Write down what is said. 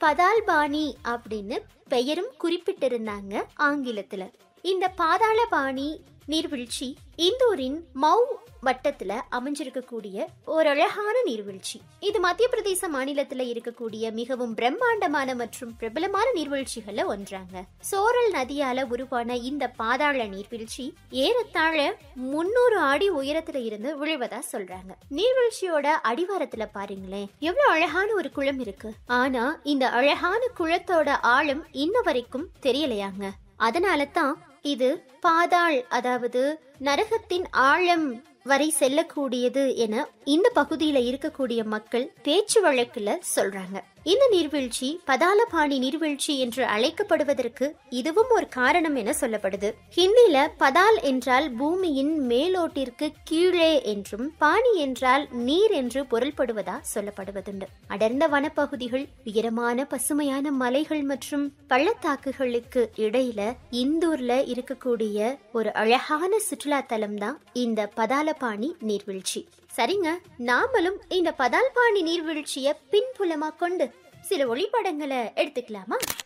பதால்பாணி அப்படின்னு பெயரும் குறிப்பிட்டிருந்தாங்க ஆங்கிலத்துல இந்த பாதாளபாணி நீர்வீழ்ச்சி இந்தூரின் மௌ வட்டத்துல அமைஞ்சிருக்கக்கூடிய ஒரு அழகான நீர்வீழ்ச்சி இது மத்திய பிரதேச மாநிலத்துல இருக்கக்கூடிய மிகவும் பிரம்மாண்டமான மற்றும் பிரபலமான நீர்வீழ்ச்சிகள்ல ஒன்றாங்க சோரல் நதியால உருவான இந்த பாதாள நீர்வீழ்ச்சி ஏறத்தாழ முன்னூறு அடி உயரத்துல இருந்து விழுவதா சொல்றாங்க நீர்வீழ்ச்சியோட அடிவாரத்துல பாருங்களேன் எவ்வளவு அழகான ஒரு குளம் இருக்கு ஆனா இந்த அழகான குளத்தோட ஆழம் இன்ன வரைக்கும் தெரியலையாங்க அதனால தான் இது பாதாள் அதாவது நரகத்தின் ஆழம் வரை செல்லக்கூடியது என இந்த பகுதியில இருக்கக்கூடிய மக்கள் பேச்சு வழக்குல சொல்றாங்க இந்த நீர்வீழ்ச்சி பதாலபாணி நீர்வீழ்ச்சி என்று அழைக்கப்படுவதற்கு இதுவும் ஒரு காரணம் என சொல்லப்படுது ஹிந்தில பதால் என்றால் பூமியின் மேலோட்டிற்கு கீழே என்றும் பாணி என்றால் நீர் என்று பொருள்படுவதா சொல்லப்படுவதுண்டு அடர்ந்த வனப்பகுதிகள் உயரமான பசுமையான மலைகள் மற்றும் பள்ளத்தாக்குகளுக்கு இடையில இந்தூர்ல இருக்கக்கூடிய ஒரு அழகான சுற்றுலா தலம் தான் இந்த பதாலபாணி நீர்வீழ்ச்சி சரிங்க நாமளும் இந்த பதால்பாணி நீர்வீழ்ச்சிய பின்புலமா கொண்டு சில ஒளிப்படங்களை எடுத்துக்கலாமா